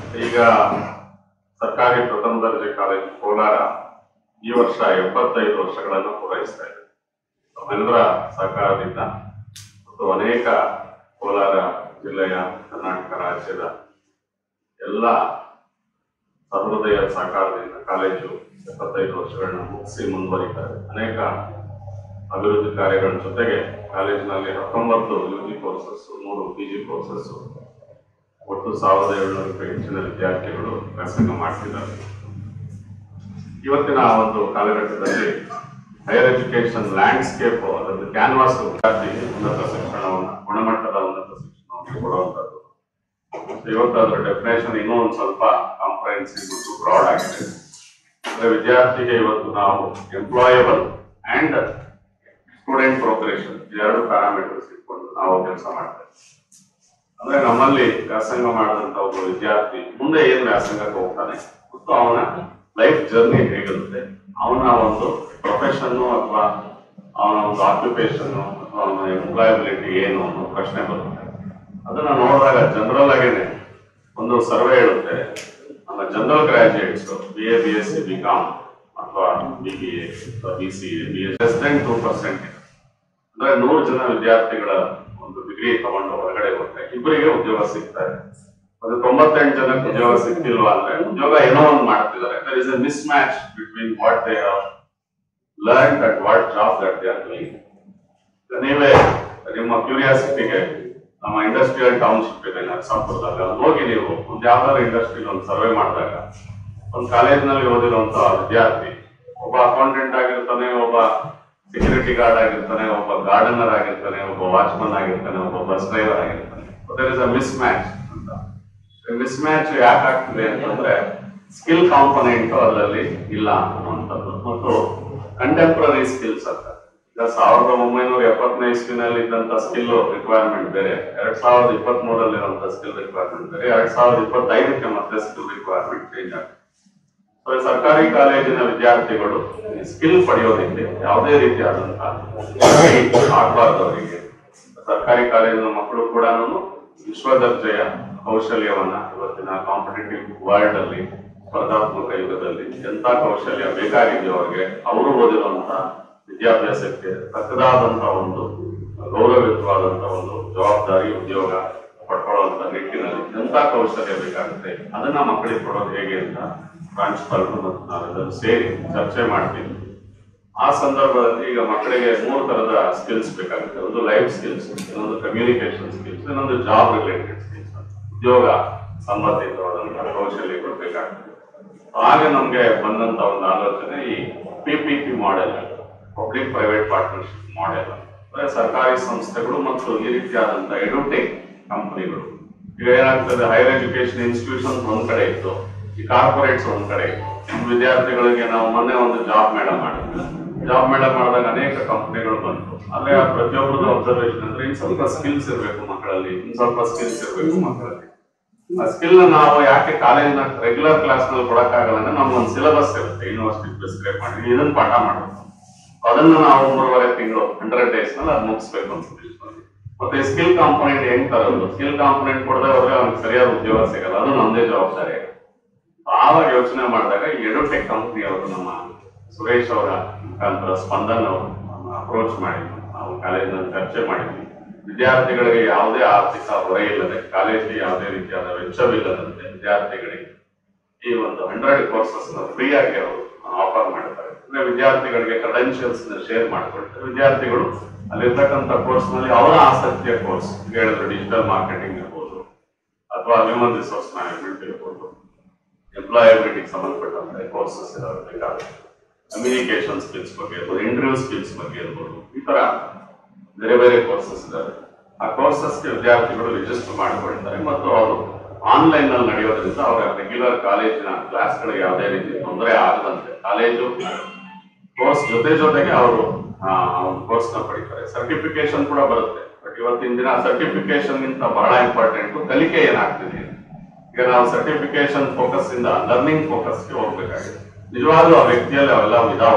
ಈಗ ಸರ್ಕಾರಿ ಪ್ರಥಮ ದರ್ಜೆ ಕಾಲೇಜು ಕೋಲಾರ ಈ ವರ್ಷ ಎಪ್ಪತ್ತೈದು ವರ್ಷಗಳನ್ನು ಪೂರೈಸ್ತಾ ಇದೆ ತಮ್ಮೆಲ್ಲರ ಸಹಕಾರದಿಂದ ಮತ್ತು ಅನೇಕ ಕೋಲಾರ ಜಿಲ್ಲೆಯ ಕರ್ನಾಟಕ ರಾಜ್ಯದ ಎಲ್ಲ ಸಹೃದಯ ಸಹಕಾರದಿಂದ ಕಾಲೇಜು ಎಪ್ಪತ್ತೈದು ವರ್ಷಗಳನ್ನ ಮುಗಿಸಿ ಮುಂದುವರಿತಾರೆ ಅನೇಕ ಅಭಿವೃದ್ಧಿ ಕಾರ್ಯಗಳ ಜೊತೆಗೆ ಕಾಲೇಜಿನಲ್ಲಿ ಹತ್ತೊಂಬತ್ತು ಯು ಜಿ ಕೋರ್ಸಸ್ ಮೂರು ಪಿ ಜಿ ಕೋರ್ಸಸ್ ಒಟ್ಟು ಸಾವಿರದ ಏಳುನೂರಕ್ಕೂ ಹೆಚ್ಚಿನ ವಿದ್ಯಾರ್ಥಿಗಳು ವ್ಯಾಸಂಗ ಮಾಡ್ತಿದ್ದಾರೆ ಇವತ್ತಿನ ಒಂದು ಕಾಲಘಟ್ಟದಲ್ಲಿ ಹೈಯರ್ ಎಜುಕೇಶನ್ ಲ್ಯಾಂಡ್ಸ್ಕೇಪ್ ಅದೊಂದು ಕ್ಯಾನ್ವಾಸ್ ವಿದ್ಯಾರ್ಥಿಗೆ ಉನ್ನತ ಶಿಕ್ಷಣವನ್ನು ಗುಣಮಟ್ಟದ ಉನ್ನತ ಶಿಕ್ಷಣವನ್ನು ಕೊಡುವಂಥದ್ದು ಇವತ್ತು ಅದರ ಡೆಫಿನೇಷನ್ ಇನ್ನೂ ಒಂದು ಸ್ವಲ್ಪ ಕಾಂಪ್ರಹೆನ್ಸಿವ್ ಮತ್ತು ಬ್ರಾಡ್ ಆಗಿದೆ ಅಂದ್ರೆ ವಿದ್ಯಾರ್ಥಿಗೆ ಇವತ್ತು ನಾವು ಎಂಪ್ಲಾಯಬಲ್ ಅಂಡ್ ಸ್ಟೂಡೆಂಟ್ ಪ್ರೋಗ್ರೆಷನ್ ಎರಡು ಪ್ಯಾರಾಮೀಟರ್ಸ್ ಇಟ್ಕೊಂಡು ನಾವು ಕೆಲಸ ಮಾಡ್ತೇವೆ ಅಂದ್ರೆ ನಮ್ಮಲ್ಲಿ ವ್ಯಾಸಂಗ ಮಾಡಿದಂತ ಒಬ್ಬ ವಿದ್ಯಾರ್ಥಿ ಮುಂದೆ ಏನ್ ವ್ಯಾಸಂಗಕ್ಕೆ ಹೋಗ್ತಾನೆ ಮತ್ತು ಅವನ ಲೈಫ್ ಜರ್ನಿ ಹೇಗಿರುತ್ತೆ ಅವನ ಒಂದು ಪ್ರೊಫೆಷನ್ ಅಥವಾ ಅವನ ಒಂದು ಆಕ್ಯುಪೇಷನ್ ಅಥವಾ ಅವನ ಎಂಪ್ಲಾಯಬಿಲಿಟಿ ಏನು ಅನ್ನೋ ಪ್ರಶ್ನೆ ಬರುತ್ತೆ ಅದನ್ನ ನೋಡಿದಾಗ ಜನರಲ್ ಆಗೇನೆ ಒಂದು ಸರ್ವೆ ಹೇಳುತ್ತೆ ನಮ್ಮ general graduates B A B S C B com ಅಥವಾ ಬಿ ಬಿ ಎ ಅಥವಾ B C A B S less than two percent ಅಂದ್ರೆ ನೂರು ಜನ ವಿದ್ಯಾರ್ಥಿಗಳ ಒಂದು ಡಿಗ್ರಿ ತಗೊಂಡು ಹೊರಗಡೆ ಹೋಗ್ತಾರೆ ಇಬ್ಬರಿಗೆ ಉದ್ಯೋಗ ಸಿಗ್ತಾರೆ ಅದು ತೊಂಬತ್ತೆಂಟು ಜನಕ್ಕೆ ಉದ್ಯೋಗ ಸಿಗ್ತಿಲ್ವಾ ಅಂದ್ರೆ ಉದ್ಯೋಗ ಏನೋ ಒಂದು ಮಾಡ್ತಿದ್ದಾರೆ there is a mismatch between what they are learn at what job that they are doing ನೀವೇ ನಿಮ್ಮ ಕ್ಯೂರಿಯಾಸಿಟಿಗೆ ನಮ್ಮ ಇಂಡಸ್ಟ್ರಿಯಲ್ ಟೌನ್ಶಿಪ್ ಇದೆ ನರಸಾಪುರದಾಗ ಅಲ್ಲಿ ಹೋಗಿ ನೀವು ಒಂದು ಯಾವ್ದಾದ್ರು ಇಂಡಸ್ಟ್ರಿ ಒಂದು ಸರ್ವೆ ಮಾಡಿದಾಗ ಒಂದು ಕಾಲೇಜಿನಲ್ಲಿ ಓದಿರುವಂತ ವಿದ್ಯಾರ್ಥಿ ಒಬ್ಬ ಅಕೌಂಟೆಂಟ್ ಆಗಿರ್ತಾನೆ ಒಬ್ಬ ಸೆಕ್ಯೂರಿಟಿ ಗಾರ್ಡ್ ಆಗಿರ್ತಾನೆ ಒಬ್ಬ ಗಾರ್ಡನರ್ ಆಗಿರ್ತಾನೆ ಒಬ್ಬ ವಾಚ್ಮನ್ ಆಗಿರ್ತಾನೆ ಒಬ್ಬ ಬಸ್ ಡ್ರೈವರ್ ಆಗಿರ್ತಾನೆ there is a mismatch ಅಂತ ಮಿಸ್ ಮ್ಯಾಚ್ ಯಾಕೆ ಆಗ್ತಿದೆ ಅಂತಂದ್ರೆ ಸ್ಕಿಲ್ ಕಾಂಪೊನೆಂಟ್ ಅದರಲ್ಲಿ ಇಲ್ಲ ಅನ್ನುವಂಥದ್ದು ಮತ್ತು ಕಂಟೆಂಪ್ರರಿ ಸ್ಕಿಲ್ಸ್ ಅಂತ ಈಗ ಸಾವಿರದ ಒಂಬೈನೂರ ಎಪ್ಪತ್ತನೇ ಇಸ್ವಿನಲ್ಲಿ ಇದ್ದಂತ ಸ್ಕಿಲ್ ರಿಕ್ವೈರ್ಮೆಂಟ್ ಬೇರೆ ಎರಡ್ ಸಾವಿರದ ಇಪ್ಪತ್ತ್ ಮೂರಲ್ಲಿ ಇರುವಂತ ಸ್ಕಿಲ್ ರಿಕ್ವೈರ್ಮೆಂಟ್ ಬೇರೆ ಎರಡ್ ಸಾವಿರದ ಇಪ್ಪತ್ತೈದಕ್ಕೆ ಮತ್ತೆ ಸ್ಕಿಲ್ ರಿಕ್ವೈರ್ಮೆಂಟ್ ಚೇಂಜ್ ಆಗುತ್ತೆ So, ಸರ್ಕಾರಿ ಕಾಲೇಜಿನ ವಿದ್ಯಾರ್ಥಿಗಳು ಸ್ಕಿಲ್ ಪಡೆಯೋದಕ್ಕೆ ಯಾವುದೇ ರೀತಿಯಾದಂತಹ ಆಗಬಾರ್ದು ಅವರಿಗೆ ಸರ್ಕಾರಿ ಕಾಲೇಜಿನ ಮಕ್ಕಳು ಕೂಡ ವಿಶ್ವ ದರ್ಜೆಯ ಕೌಶಲ್ಯವನ್ನ ಇವತ್ತಿನ ಕಾಂಪಿಟೇಟಿವ್ ವರ್ಲ್ಡ್ ಅಲ್ಲಿ ಸ್ಪರ್ಧಾತ್ಮಕ ಯುಗದಲ್ಲಿ ಎಂತ ಕೌಶಲ್ಯ ಬೇಕಾಗಿದೆಯೋ ಅವ್ರಿಗೆ ಅವರು ಓದಿರುವಂತಹ ವಿದ್ಯಾಭ್ಯಾಸಕ್ಕೆ ತಕ್ಕದಾದಂತಹ ಒಂದು ಗೌರವಯುತವಾದಂತಹ ಒಂದು ಜವಾಬ್ದಾರಿ ಉದ್ಯೋಗ ಪಡ್ಕೊಳ್ಳುವಂತ ನಿಟ್ಟಿನಲ್ಲಿ ಎಂತ ಕೌಶಲ್ಯ ಬೇಕಾಗುತ್ತೆ ಅದನ್ನ ಮಕ್ಕಳಿಗೆ ಕೊಡೋದು ಹೇಗೆ ಅಂತ ಪ್ರಾಂಶುಪಾಲರು ಮತ್ತು ನಾವೆಲ್ಲರೂ ಸೇರಿ ಚರ್ಚೆ ಮಾಡ್ತೀವಿ ಆ ಸಂದರ್ಭದಲ್ಲಿ ಈಗ ಮಕ್ಕಳಿಗೆ ಮೂರು ತರದ ಸ್ಕಿಲ್ಸ್ ಬೇಕಾಗುತ್ತೆ ಒಂದು ಲೈಫ್ ಸ್ಕಿಲ್ಸ್ ಇನ್ನೊಂದು ಕಮ್ಯುನಿಕೇಶನ್ ಸ್ಕಿಲ್ಸ್ ಇನ್ನೊಂದು ಜಾಬ್ ರಿಲೇಟೆಡ್ ಸ್ಕಿಲ್ಸ್ ಉದ್ಯೋಗ ಸಂಬಂಧಿತವಾದಂತಹ ಕೌಶಲ್ಯಗಳು ಬೇಕಾಗ್ತದೆ ಆಗ ನಮ್ಗೆ ಬಂದಂತ ಒಂದು ಆಲೋಚನೆ ಈ P P P model public private partnership model ಅಂದ್ರೆ ಸರ್ಕಾರಿ ಸಂಸ್ಥೆಗಳು ಮತ್ತು ಈ ರೀತಿಯಾದಂತಹ ಎಡುಟೆಕ್ ಕಂಪನಿಗಳು ಈಗ ಏನಾಗ್ತದೆ ಹೈಯರ್ ಎಜುಕೇಶನ್ ಇನ್ಸ್ಟಿಟ್ಯೂಷನ್ ಒಂದ್ ಕಡೆ ಇತ್ತು ಈ ಕಾರ್ಪೊರೇಟ್ಸ್ ಒಂದ್ ಕಡೆ ಇತ್ತು ನಮ್ಮ ವಿದ್ಯಾರ್ಥಿಗಳಿಗೆ ನಾವು ಮೊನ್ನೆ ಒಂದು ಜಾಬ್ ಮೇಳ ಮಾಡಿದ್ವಿ ಜಾಬ್ ಮೇಳ ಮಾಡಿದಾಗ ಅನೇಕ ಕಂಪನಿಗಳು ಬಂತು ಅಲ್ಲೇ ಆ ಪ್ರತಿಯೊಬ್ಬರದ್ದು ಅಬ್ಸರ್ವೇಷನ್ ಅಂದ್ರೆ ಇನ್ ಸ್ವಲ್ಪ ಸ್ಕಿಲ್ಸ್ ಇರಬೇಕು ಮಕ್ಕಳಲ್ಲಿ ಇನ್ ಸ್ವಲ್ಪ ಸ್ಕಿಲ್ಸ್ ಇರಬೇಕು ಮಕ್ಕಳಲ್ಲಿ ಆ ಸ್ಕಿಲ್ ನಾವು ಯಾಕೆ ಕಾಲೇಜಿನ ರೆಗ್ಯುಲರ್ ಕ್ಲಾಸ್ ನಲ್ಲಿ ಕೊಡಕ್ಕಾಗಲ್ಲ ಅಂದ್ರೆ ನಮ್ಗೊಂದು ಸಿಲೆಬಸ್ ಇರುತ್ತೆ ಯೂನಿವರ್ಸಿಟಿ ಪ್ರಿಸ್ಕ್ರೈಬ್ ಮಾಡಿ ಇದನ್ನ ಪಾಠ ಮಾಡಬೇಕು ಅದನ್ನ ನಾವು ಮೂರುವರೆ ತಿಂಗಳು ಹಂಡ್ರೆಡ್ ಡೇಸ್ ನಲ್ಲಿ ಅದು ಮುಗಿಸ್ಬೇಕು ಅಂತ ತಿಳಿಸ್ತೀವಿ. ಮತ್ತೆ ಸ್ಕಿಲ್ ಕಾಂಪೊನೆಂಟ್ ಹೆಂಗ್ ತರೋದು ಸ್ಕಿಲ್ ಕಾಂಪೊನೆಂಟ್ ಕೊಡದೆ ಅವ್ರಿಗೆ ಅವ್ನಿಗೆ ಸರಿಯಾದ ಉದ್ಯೋಗ ಸಿಗಲ್ಲ ಅದು ನಮ್ದೇ ಜವಾಬ್ದಾರಿ ಆವಾಗ ಯೋಚನೆ ಮಾಡಿದಾಗ ಎಡುಟೆಕ್ ಕಂಪನಿ ಅವರು ನಮ್ಮ ಸುರೇಶ್ ಅವರ ಮುಖಾಂತರ ಸ್ಪಂದನ್ ಅವರು ಅಪ್ರೋಚ್ ಮಾಡಿದ್ವಿ ನಾವು ಕಾಲೇಜಿನಲ್ಲಿ ಚರ್ಚೆ ಮಾಡಿದ್ವಿ ವಿದ್ಯಾರ್ಥಿಗಳಿಗೆ ಯಾವುದೇ ಆರ್ಥಿಕ ಹೊರೆ ಇಲ್ಲದೆ ಕಾಲೇಜಿಗೆ ಯಾವುದೇ ರೀತಿಯಾದ ವೆಚ್ಚವಿಲ್ಲದಂತೆ ವಿದ್ಯಾರ್ಥಿಗಳಿಗೆ ಈ ಒಂದು ಹಂಡ್ರೆಡ್ ಕೋರ್ಸಸ್ ಫ್ರೀ ಆಗಿ ಅವರು ಆಫರ್ ಮಾಡ್ತಾರೆ ಅಂದ್ರೆ ವಿದ್ಯಾರ್ಥಿಗಳಿಗೆ ಕ್ರೆಡೆನ್ಶಿಯಲ್ಸ್ ಶೇರ್ ಮಾಡ್ಕೊಳ್ತಾರೆ ವಿದ್ಯಾರ್ಥಿಗಳು ಅಲ್ಲಿರ್ತಕ್ಕಂಥ ಕೋರ್ಸ್ ನಲ್ಲಿ ಅವರ ಆಸಕ್ತಿಯ ಕೋರ್ಸ್ ಹೇಳಿದ್ರು ಡಿಜಿಟಲ್ ಮಾರ್ಕೆಟಿಂಗ್ ಇರ್ಬೋದು ಅಥವಾ ಹ್ಯೂಮನ್ ರಿಸೋರ್ಸ್ ಮ್ಯಾನೇಜ್ಮೆಂಟ್ ಇರ್ಬೋದು ಎಂಪ್ಲಾಯಬಿಲಿಟಿಗೆ ಸಂಬಂಧಪಟ್ಟಂತೆ ಕೋರ್ಸಸ್ ಇದಾವೆ ಬೇಕಾಗುತ್ತೆ ಕಮ್ಯುನಿಕೇಶನ್ ಸ್ಕಿಲ್ಸ್ ಬಗ್ಗೆ ಇರ್ಬೋದು ಇಂಟರ್ವ್ಯೂ ಸ್ಕಿಲ್ಸ್ ಬಗ್ಗೆ ಇರ್ಬೋದು ಈ ತರ ಬೇರೆ ಬೇರೆ ಕೋರ್ಸಸ್ ಇದಾವೆ ಆ ಕೋರ್ಸಸ್ಗೆ ವಿದ್ಯಾರ್ಥಿಗಳು ರಿಜಿಸ್ಟರ್ ಮಾಡಿಕೊಳ್ತಾರೆ ಮತ್ತು ಅವರು ಆನ್ಲೈನ್ ನಲ್ಲಿ ನಡೆಯೋದ್ರಿಂದ ಅವರ ರೆಗ್ಯುಲರ್ ಕಾಲೇಜಿನ ಕ್ಲಾಸ್ಗಳಿಗೆ ಯಾವುದೇ ರೀತಿ ತೊಂದರೆ ಆಗದಂತೆ ಕಾಲೇಜು ಕೋರ್ಸ್ ಜೊತೆ ಜೊತೆಗೆ ಅವರು ಒಂದು ಕೋರ್ಸ್ ನ ಪಡಿತಾರೆ ಸರ್ಟಿಫಿಕೇಶನ್ ಕೂಡ ಬರುತ್ತೆ ಬಟ್ ಇವತ್ತಿನ ದಿನ ಸರ್ಟಿಫಿಕೇಶನ್ ಗಿಂತ ಬಹಳ ಇಂಪಾರ್ಟೆಂಟ್ ಕಲಿಕೆ ಏನಾಗ್ತಿದೆ ಈಗ ನಾವು ಸರ್ಟಿಫಿಕೇಶನ್ ಫೋಕಸ್ ಇಂದ ಲರ್ನಿಂಗ್ ಫೋಕಸ್ಗೆ ಹೋಗ್ಬೇಕಾಗಿದೆ ನಿಜವಾಗ್ಲೂ ಆ ವ್ಯಕ್ತಿಯಲ್ಲಿ ಅವೆಲ್ಲ ಇದಾವ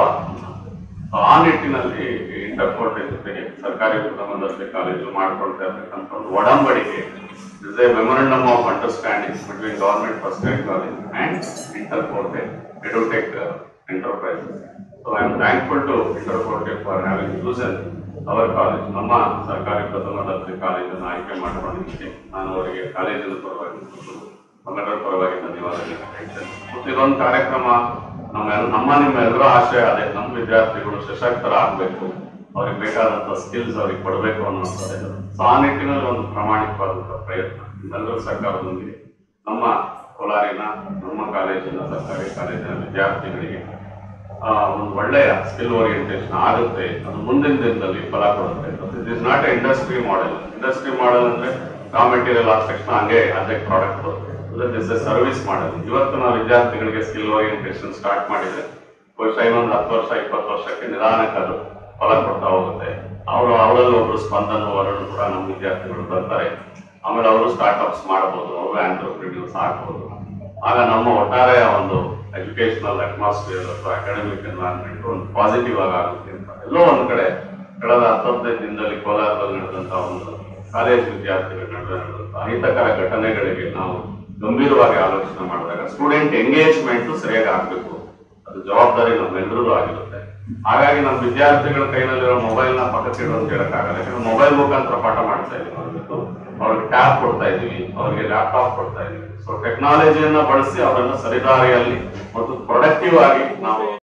ಆ ನಿಟ್ಟಿನಲ್ಲಿ ಇಂಟರ್ಕೋರ್ಟ್ ಜೊತೆಗೆ ಸರ್ಕಾರಿ ಪ್ರಥಮ ದರ್ಜೆ ಕಾಲೇಜು ಮಾಡ್ಕೊಳ್ತಾ ಇರ್ತಕ್ಕಂಥ ಒಂದು ಒಡಂಬಡಿಕೆ This is a memorandum of understanding between government first grade college and Interforte EduTech uh, enterprises. So I am thankful to Interforte for having chosen our college. ನಮ್ಮ ಸರ್ಕಾರಿ ಪ್ರಥಮ ದರ್ಜೆ ಕಾಲೇಜನ್ನು ಆಯ್ಕೆ ಮಾಡಿಕೊಂಡಿದ್ದಕ್ಕೆ ನಾನು ಅವರಿಗೆ ಕಾಲೇಜಿನ ಪರವಾಗಿ ಮತ್ತು ನಮ್ಮೆಲ್ಲರ ಪರವಾಗಿ ಧನ್ಯವಾದಗಳನ್ನು ಹೇಳ್ತೇನೆ ಮತ್ತು ಇದೊಂದು ಕಾರ್ಯಕ್ರಮ ನಮ್ಮ ನಮ್ಮ ನಿಮ್ಮ ಎಲ್ಲರ ಆಶಯ ಅದೇ ನಮ್ಮ ವಿದ್ಯಾರ್ಥಿಗಳು ಸಶಕ್ತರಾಗಬೇಕು ಅವ್ರಿಗೆ ಬೇಕಾದಂತ ಸ್ಕಿಲ್ಸ್ ಅವ್ರಿಗೆ ಕೊಡಬೇಕು ಅನ್ನೋಂಥದ್ದು ಸೊ ಆ ನಿಟ್ಟಿನಲ್ಲಿ ಒಂದು ಪ್ರಾಮಾಣಿಕವಾದಂತಹ ಪ್ರಯತ್ನ ಎಲ್ಲರೂ ಸರ್ಕಾರದೊಂದಿಗೆ ನಮ್ಮ ಕೋಲಾರಿನ ನಮ್ಮ ಕಾಲೇಜಿನ ಸರ್ಕಾರಿ ಕಾಲೇಜಿನ ವಿದ್ಯಾರ್ಥಿಗಳಿಗೆ ಆ, ಒಂದು ಒಳ್ಳೆಯ ಸ್ಕಿಲ್ ಓರಿಯಂಟೇಷನ್ ಆಗುತ್ತೆ ಅದು ಮುಂದಿನ ದಿನದಲ್ಲಿ ಫಲ ಕೊಡುತ್ತೆ it is not a industry model industry model ಅಂದ್ರೆ ರಾ ಮೆಟೀರಿಯಲ್ ಆದ ತಕ್ಷಣ ಹಂಗೆ ಅದೇ ಪ್ರಾಡಕ್ಟ್ ಬರುತ್ತೆ ದಿಸ್ ಎ ಸರ್ವಿಸ್ ಮಾಡೆಲ್ ಇವತ್ತು ನಾವು ವಿದ್ಯಾರ್ಥಿಗಳಿಗೆ ಸ್ಕಿಲ್ ಓರಿಯಂಟೇಷನ್ ಸ್ಟಾರ್ಟ್ ಮಾಡಿದ್ರೆ ಬಹುಶಃ ಇನ್ನೊಂದು ಹತ್ತು ವರ್ಷ ಇಪ್ಪತ್ತು ವರ್ಷಕ್ಕೆ ನಿಧಾನಕ್ಕೆ ಅದು ಫಲ ಕೊಡ್ತಾ ಹೋಗುತ್ತೆ ಅವರು ಅವರಲ್ಲಿ ಒಬ್ರು ಸ್ಪಂದನ ವರುಣ್ ಕೂಡ ನಮ್ಮ ವಿದ್ಯಾರ್ಥಿಗಳು ಬರ್ತಾರೆ ಆಮೇಲೆ ಅವರು ಸ್ಟಾರ್ಟ್ಅಪ್ಸ್ ಮಾಡಬಹುದು ಅವರು ಆಂಟ್ರಪ್ರಿನ್ಯೂರ್ಸ್ ಆಗ್ಬೋದು ಆಗ ನಮ್ಮ ಒಟ್ಟಾರೆ ಒಂದು ಎಜುಕೇಶನಲ್ ಅಟ್ಮಾಸ್ಫಿಯರ್ ಅಥವಾ ಅಕಾಡೆಮಿಕ್ ಎನ್ವೈರನ್ಮೆಂಟ್ ಒಂದು ಪಾಸಿಟಿವ್ ಆಗಿ ಆಗುತ್ತೆ ಅಂತ ಎಲ್ಲೋ ಒಂದು ಕಡೆ ಕಳೆದ ಹತ್ತೊಂಬತ್ತೈದು ದಿನದಲ್ಲಿ ಕೋಲಾರದಲ್ಲಿ ನಡೆದಂತಹ ಒಂದು ಕಾಲೇಜ್ ವಿದ್ಯಾರ್ಥಿಗಳ ನಡುವೆ ನಡೆದಂತಹ ಅಹಿತಕರ ಘಟನೆಗಳಿಗೆ ನಾವು ಗಂಭೀರವಾಗಿ ಆಲೋಚನೆ ಮಾಡಿದಾಗ ಸ್ಟೂಡೆಂಟ್ ಎಂಗೇಜ್ಮೆಂಟ್ ಸರಿಯಾಗಿ ಆಗ್ಬೇಕು ಅದು ಜವಾಬ್ದಾರಿ ನಮ್ಮೆಲ್ಲರದ್ದು ಆಗಿರುತ್ತೆ ಹಾಗಾಗಿ ನಮ್ಮ ವಿದ್ಯಾರ್ಥಿಗಳ ಕೈನಲ್ಲಿರೋ ಮೊಬೈಲ್ ನ ಪಕ್ಕಕ್ಕೆ ಇಡು ಅಂತ ಹೇಳಕ್ಕಾಗಲ್ಲ ಯಾಕಂದ್ರೆ ಮೊಬೈಲ್ ಮುಖಾಂತರ ಪಾಠ ಮಾಡ್ತಾ ಇದೀವಿ ಅವ್ರಿಗೆ ಅವ್ರಿಗೆ ಟ್ಯಾಬ್ ಕೊಡ್ತಾ ಇದೀವಿ ಅವರಿಗೆ ಲ್ಯಾಪ್ಟಾಪ್ ಕೊಡ್ತಾ ಇದೀವಿ ಸೊ ಟೆಕ್ನಾಲಜಿಯನ್ನ ಬಳಸಿ ಅವರನ್ನ ಸರಿದಾರಿಯಲ್ಲಿ ಮತ್ತು ಪ್ರೊಡಕ್ಟಿವ್ ಆಗಿ ನಾವು